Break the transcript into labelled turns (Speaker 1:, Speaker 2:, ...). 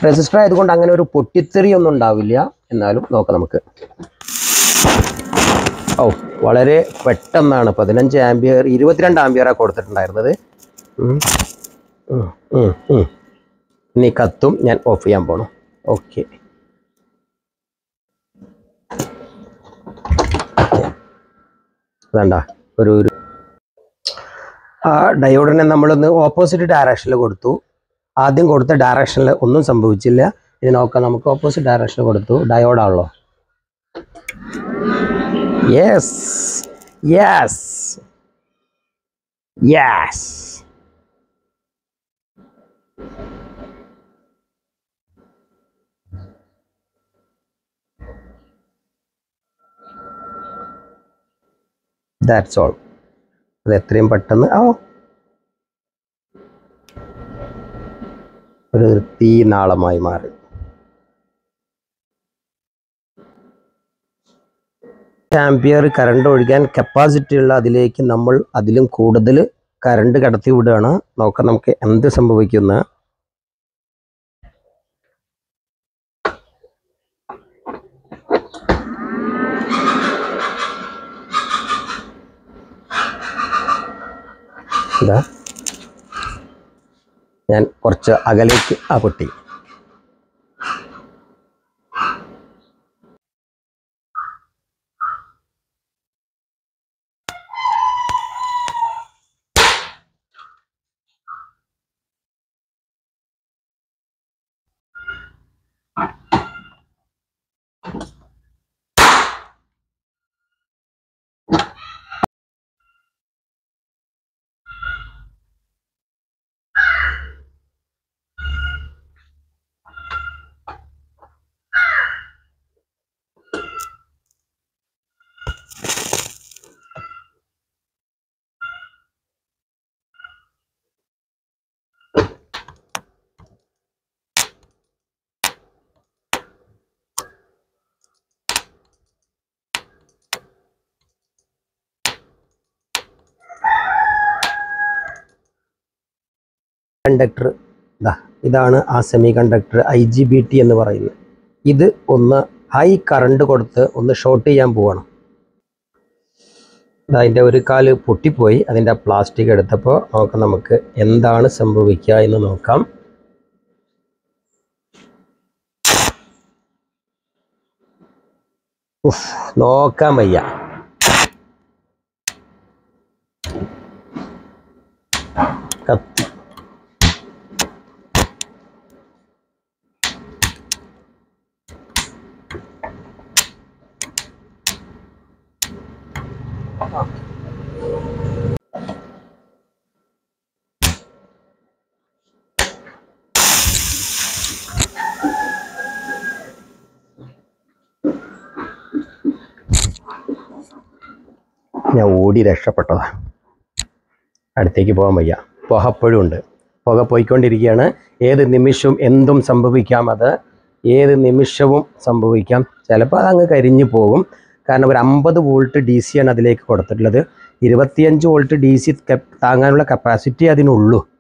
Speaker 1: Resistor ആയതുകൊണ്ട് അങ്ങനെ ഒരു പൊട്ടിത്തെറി ഒന്നും ഉണ്ടാവില്ല എന്നാലും നോക്കാം നമുക്ക് ഓ വളരെ പെട്ടെന്നാണ് പതിനഞ്ച് ആംബിയർ ഇരുപത്തിരണ്ട് ആംബിയറാണ് കൊടുത്തിട്ടുണ്ടായിരുന്നത് ഉം. ഉം, ഉം, ഉം. ഇനി കത്തും ഞാൻ ഓഫ് ചെയ്യാൻ പോണു ഓക്കെ വേണ്ട ഒരു ഒരു ആ ഡയോഡിനെ നമ്മളൊന്ന് ഓപ്പോസിറ്റ് ഡയറക്ഷനിൽ കൊടുത്തു ആദ്യം കൊടുത്ത ഡയറക്ഷനിൽ ഒന്നും സംഭവിച്ചില്ല ഇനി നോക്കാം നമുക്ക് ഓപ്പോസിറ്റ് ഡയറക്ഷനിൽ കൊടുത്തു ഡയോഡാണല്ലോ yes yes yes that's all അത് എത്രയും പെട്ടെന്ന് ആ ഒരു തീ നാളമായി മാറി ആംപിയർ കറണ്ട് ഒഴിക്കാൻ കപ്പാസിറ്റി ഉള്ള അതിലേക്ക് നമ്മൾ അതിലും കൂടുതൽ കറണ്ട് കടത്തി വിടുകയാണ് നോക്കാം നമുക്ക് എന്ത് സംഭവിക്കുന്ന ഇതാ ഞാൻ കുറച്ച് അകലേക്ക് ആ പൊട്ടി കണ്ടക്ടർ ഇതാ ഇതാണ് ആ semiconductor I G B T എന്ന് പറയുന്നത് ഇത് ഒന്ന് ഹൈ കറണ്ട് കൊടുത്ത് ഒന്ന് ഷോർട്ട് ചെയ്യാൻ പോവാണ് ദാ അതിൻ്റെ ഒരു കാല് പൊട്ടിപ്പോയി അതിൻ്റെ പ്ലാസ്റ്റിക് എടുത്തപ്പോൾ നോക്കാം നമുക്ക് എന്താണ് സംഭവിക്കുക എന്ന് നോക്കാം ഉഫ്, നോക്കാൻ വയ്യ കത്തി ഞാൻ ഓടി രക്ഷപ്പെട്ടതാ അടുത്തേക്ക് പോകാൻ വയ്യ പുക അപ്പോഴും ഉണ്ട് പുക പോയിക്കൊണ്ടിരിക്കുകയാണ് ഏത് നിമിഷവും എന്തും സംഭവിക്കാം അത് ഏത് നിമിഷവും സംഭവിക്കാം ചിലപ്പോൾ അതങ്ങ് കരിഞ്ഞു പോകും കാരണം ഒരു അമ്പത് വോൾട്ട് ഡി സി ആണ് അതിലേക്ക് കൊടുത്തിട്ടുള്ളത് ഇരുപത്തിയഞ്ച് വോൾട്ട് ഡി സി താങ്ങാനുള്ള കപ്പാസിറ്റി അതിനുള്ളൂ